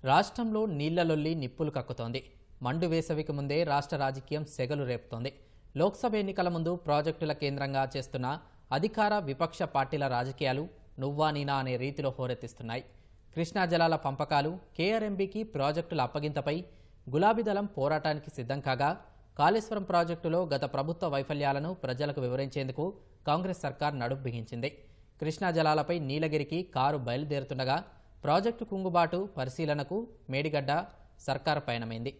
రాష్ట్రంలో నీళ్లలొల్లి నిప్పులు కక్కుతోంది మండు వేసవికి ముందే రాష్ట్ర రాజకీయం సెగలు రేపుతోంది లోక్సభ ఎన్నికల ముందు ప్రాజెక్టుల కేంద్రంగా చేస్తున్న అధికార విపక్ష పార్టీల రాజకీయాలు నువ్వా నీనా అనే రీతిలో హోరెత్తిస్తున్నాయి కృష్ణా జలాల పంపకాలు కేఆర్ఎంబీకి ప్రాజెక్టుల అప్పగింతపై గులాబీ దళం పోరాటానికి సిద్ధం కాగా కాళేశ్వరం ప్రాజెక్టులో గత ప్రభుత్వ వైఫల్యాలను ప్రజలకు వివరించేందుకు కాంగ్రెస్ సర్కార్ నడుం బిగించింది కృష్ణా జలాలపై నీలగిరికి కారు బయలుదేరుతుండగా ప్రాజెక్టు కుంగుబాటు పరిశీలనకు మేడిగడ్డ సర్కార్ పయనమైంది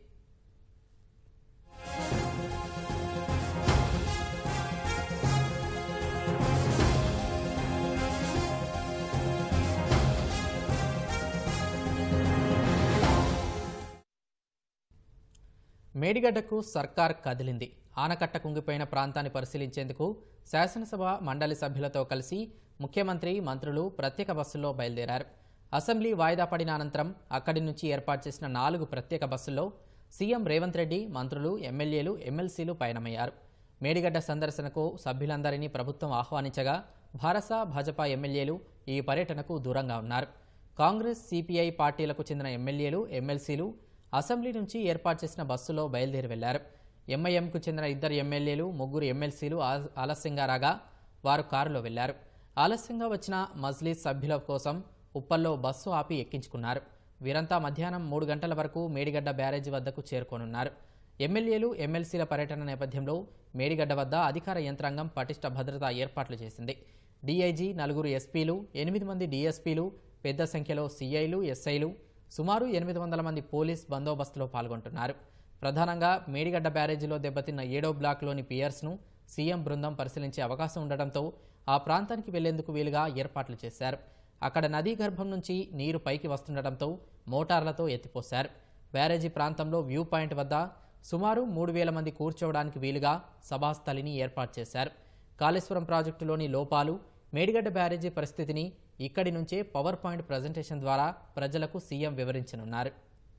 మేడిగడ్డకు సర్కార్ కదిలింది ఆనకట్ట కుంగిపోయిన ప్రాంతాన్ని పరిశీలించేందుకు శాసనసభ మండలి సభ్యులతో కలిసి ముఖ్యమంత్రి మంత్రులు ప్రత్యేక బస్సుల్లో బయలుదేరారు అసెంబ్లీ వాయిదా పడిన అనంతరం అక్కడి నుంచి ఏర్పాటు చేసిన నాలుగు ప్రత్యేక బస్సుల్లో సీఎం రేవంత్ రెడ్డి మంత్రులు ఎమ్మెల్యేలు ఎమ్మెల్సీలు పయనమయ్యారు మేడిగడ్డ సందర్శనకు సభ్యులందరినీ ప్రభుత్వం ఆహ్వానించగా భారస భాజపా ఎమ్మెల్యేలు ఈ పర్యటనకు దూరంగా ఉన్నారు కాంగ్రెస్ సిపిఐ పార్టీలకు చెందిన ఎమ్మెల్యేలు ఎమ్మెల్సీలు అసెంబ్లీ నుంచి ఏర్పాటు చేసిన బస్సులో బయలుదేరి వెళ్లారు ఎంఐఎంకు చెందిన ఇద్దరు ఎమ్మెల్యేలు ముగ్గురు ఎమ్మెల్సీలు ఆ- ఆలస్యంగా రాగా వారు కారులో వెళ్లారు ఆలస్యంగా వచ్చిన మజ్లీస్ సభ్యుల కోసం ఉప్పల్లో బస్సు ఆపి ఎక్కించుకున్నారు వీరంతా మధ్యాహ్నం మూడు గంటల వరకు మేడిగడ్డ బ్యారేజీ వద్దకు చేరుకోనున్నారు ఎమ్మెల్యేలు ఎమ్మెల్సీల పర్యటన నేపథ్యంలో మేడిగడ్డ వద్ద అధికార యంత్రాంగం పటిష్ట భద్రతా ఏర్పాట్లు చేసింది డీఐజీ నలుగురు ఎస్పీలు ఎనిమిది మంది డీఎస్పీలు పెద్ద సంఖ్యలో సీఐలు ఎస్ఐలు సుమారు ఎనిమిది వందల మంది పోలీస్ బందోబస్తులో పాల్గొంటున్నారు ప్రధానంగా మేడిగడ్డ బ్యారేజీలో దెబ్బతిన్న ఏడో బ్లాక్లోని పియర్స్ను సీఎం బృందం పరిశీలించే అవకాశం ఉండడంతో ఆ ప్రాంతానికి వెళ్లేందుకు వీలుగా ఏర్పాట్లు చేశారు అక్కడ నదీ గర్భం నుంచి నీరు పైకి వస్తుండటంతో మోటార్లతో ఎత్తిపోశారు బ్యారేజీ ప్రాంతంలో వ్యూ పాయింట్ వద్ద సుమారు మూడు వేల మంది కూర్చోవడానికి వీలుగా సభాస్థలిని ఏర్పాటు చేశారు కాళేశ్వరం ప్రాజెక్టులోని లోపాలు మేడిగడ్డ బ్యారేజీ పరిస్థితిని ఇక్కడి నుంచే పవర్ పాయింట్ ప్రజెంటేషన్ ద్వారా ప్రజలకు సీఎం వివరించనున్నారు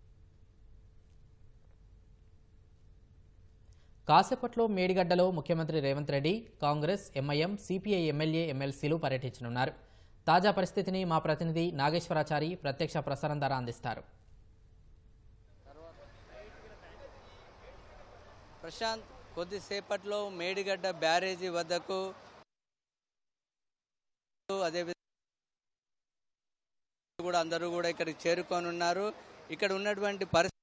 కాసేపట్లో మేడిగడ్డలో ముఖ్యమంత్రి Revanth Reddy Congress MIM CPI MLA ఎమ్మెల్సీలు పర్యటించనున్నారు తాజా పరిస్థితిని మా ప్రతినిధి నాగేశ్వరాచారి ప్రత్యక్ష ప్రసారం ద్వారా అందిస్తారు ప్రశాంత్ కొద్దిసేపట్లో మేడిగడ్డ బ్యారేజీ వద్దకు అదేవిధంగా కూడా అందరూ కూడా ఇక్కడికి చేరుకొని ఉన్నారు ఇక్కడ ఉన్నటువంటి పరిస్థితి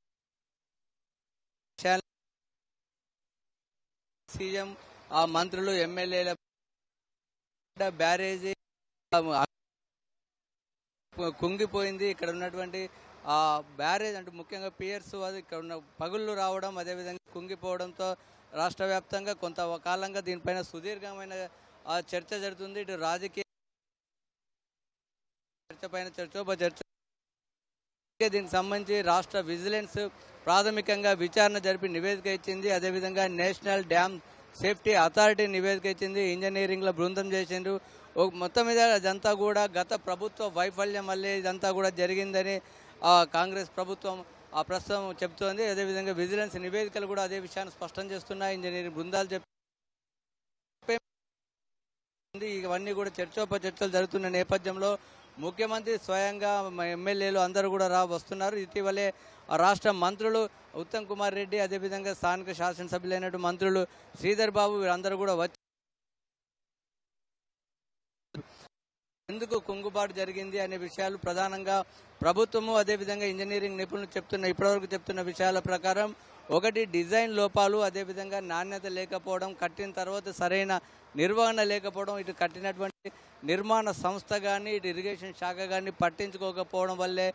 సీఎం ఆ మంత్రులు ఎమ్మెల్యేల బ్యారేజీ ఆ, కుంగిపోయింది ఇక్కడ ఉన్నటువంటి ఆ బ్యారేజ్ అంటే ముఖ్యంగా పియర్స్ అది ఇక్కడ ఉన్న పగుళ్ళు రావడం అదేవిధంగా కుంగిపోవడంతో రాష్ట్ర వ్యాప్తంగా కొంత కాలంగా దీనిపైన సుదీర్ఘమైన ఆ, చర్చ జరుగుతుంది ఇటు రాజకీయ చర్చ పైన చర్చోప చర్చ దీనికి సంబంధించి రాష్ట్ర విజిలెన్స్ ప్రాథమికంగా విచారణ జరిపి నివేదిక ఇచ్చింది అదేవిధంగా నేషనల్ డ్యామ్ సేఫ్టీ అథారిటీ నివేదిక ఇచ్చింది ఇంజనీరింగ్ లో బృందం చేసిండ్రు ఓ మొత్తం మీద అదంతా కూడా గత ప్రభుత్వ వైఫల్యం వల్లే ఇదంతా కూడా జరిగిందని ఆ కాంగ్రెస్ ప్రభుత్వం ఆ ప్రస్తుతం చెబుతోంది అదేవిధంగా విజిలెన్స్ నివేదికలు కూడా అదే విషయాన్ని స్పష్టం చేస్తున్నాయి ఇంజనీరింగ్ బృందాలు చెప్పి ఉంది. ఇవన్నీ కూడా చర్చోపచర్చలు జరుగుతున్న నేపథ్యంలో ముఖ్యమంత్రి స్వయంగా మ- ఎమ్మెల్యేలు అందరూ కూడా రా వస్తున్నారు ఇటీవలే ఆ రాష్ట్ర మంత్రులు ఉత్తమ్ కుమార్ రెడ్డి అదేవిధంగా స్థానిక శాసనసభ్యులైనటువంటి మంత్రులు శ్రీధర్ బాబు వీరందరూ కూడా వచ్చి ఎందుకు కుంగుబాటు జరిగింది అనే విషయాలు ప్రధానంగా ప్రభుత్వము అదేవిధంగా ఇంజనీరింగ్ నిపుణులు చెప్తున్న ఇప్పటివరకు చెప్తున్న విషయాల ప్రకారం ఒకటి డిజైన్ లోపాలు అదేవిధంగా నాణ్యత లేకపోవడం కట్టిన తర్వాత సరైన నిర్వహణ లేకపోవడం ఇటు కట్టినటువంటి నిర్మాణ సంస్థ కానీ ఇటు ఇరిగేషన్ శాఖ కానీ పట్టించుకోకపోవడం వల్లే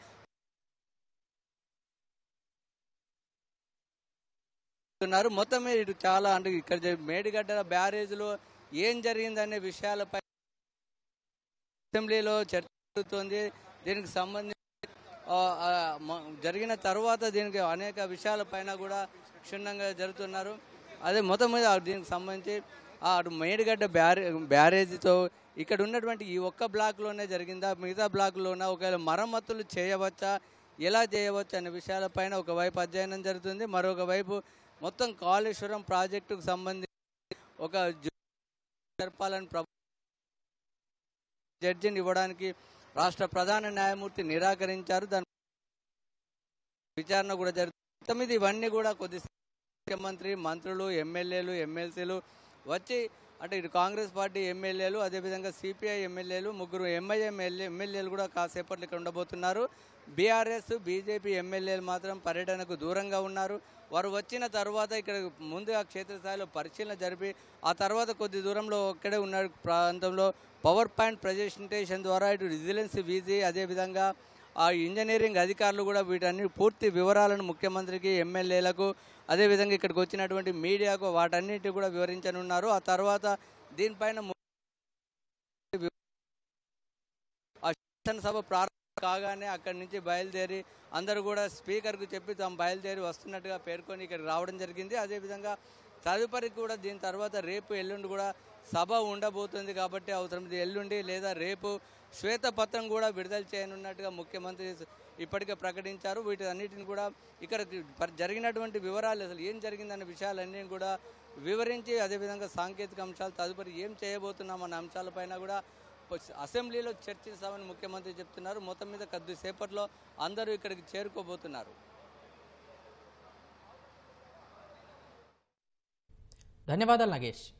ఉన్నారు మొత్తం మీద ఇటు చాలా అంటే ఇక్కడ జరి- మేడిగడ్డ బ్యారేజ్లో ఏం జరిగిందనే విషయాలపై అసెంబ్లీలో చర్చ జరుగుతోంది దీనికి సంబంధించి ఆ, ఆ, మ- జరిగిన తర్వాత దీనికి అనేక విషయాలపైన కూడా క్షుణ్ణంగా జరుగుతున్నారు అదే మొత్తం మీద దీనికి సంబంధించి ఆ అటు మేడిగడ్డ బ్యారే బ్యారేజీతో ఇక్కడ ఉన్నటువంటి ఈ ఒక్క బ్లాక్లోనే జరిగిందా మిగతా బ్లాక్లోనా ఒకవేళ మరమ్మతులు చేయవచ్చా ఎలా చేయవచ్చు అనే విషయాలపైన ఒకవైపు అధ్యయనం జరుగుతుంది మరొక వైపు మొత్తం కాళేశ్వరం ప్రాజెక్టుకు సంబంధించి ఒక జు- జరపాలని ప్రభు జడ్జిని ఇవ్వడానికి రాష్ట్ర ప్రధాన న్యాయమూర్తి నిరాకరించారు దాని విచారణ కూడా జరుగుతుంది మొత్తం మీద ఇవన్నీ కూడా కొద్ది ముఖ్యమంత్రి మంత్రులు ఎమ్మెల్యేలు ఎమ్మెల్సీలు వచ్చి అంటే ఇటు కాంగ్రెస్ పార్టీ ఎమ్మెల్యేలు అదేవిధంగా సిపిఐ ఎమ్మెల్యేలు ముగ్గురు ఎంఐ ఎమ్మెల్యే ఎమ్మెల్యేలు కూడా కాసేపట్లో ఇక్కడ ఉండబోతున్నారు బీఆర్ఎస్ బీజేపీ ఎమ్మెల్యేలు మాత్రం పర్యటనకు దూరంగా ఉన్నారు వారు వచ్చిన తర్వాత ఇక్కడ ముందుగా క్షేత్రస్థాయిలో పరిశీలన జరిపి ఆ తర్వాత కొద్ది దూరంలో ఒక్కడే ఉన్న ప్రాంతంలో పవర్ పాయింట్ ప్రజెంటేషన్ ద్వారా ఇటు విజిలెన్స్ వీజీ అదేవిధంగా ఆ ఇంజనీరింగ్ అధికారులు కూడా వీటన్ని పూర్తి వివరాలను ముఖ్యమంత్రికి ఎమ్మెల్యేలకు అదేవిధంగా ఇక్కడికి వచ్చినటువంటి మీడియాకు వాటన్నిటి కూడా వివరించనున్నారు ఆ తర్వాత దీనిపైన ము- ఆ శాసనసభ ప్రారంభం కాగానే అక్కడి నుంచి బయలుదేరి అందరూ కూడా స్పీకర్కు చెప్పి తాము బయలుదేరి వస్తున్నట్టుగా పేర్కొని ఇక్కడికి రావడం జరిగింది అదేవిధంగా తదుపరి కూడా దీని తర్వాత రేపు ఎల్లుండి కూడా సభ ఉండబోతుంది కాబట్టి అవసరం ఎల్లుండి లేదా రేపు శ్వేతపత్రం కూడా విడుదల చేయనున్నట్టుగా ముఖ్యమంత్రి ఇప్పటికే ప్రకటించారు వీటి అన్నిటిని కూడా ఇక్కడ ప- జరిగినటువంటి వివరాలు అసలు ఏం జరిగిందన్న విషయాలన్నీ కూడా వివరించి అదేవిధంగా సాంకేతిక అంశాలు తదుపరి ఏం చేయబోతున్నాం అన్న అంశాలపైన కూడా ప- అసెంబ్లీలో చర్చిస్తామని ముఖ్యమంత్రి చెప్తున్నారు మొత్తం మీద కొద్దిసేపట్లో అందరూ ఇక్కడికి చేరుకోబోతున్నారు ధన్యవాదాలు నగేష్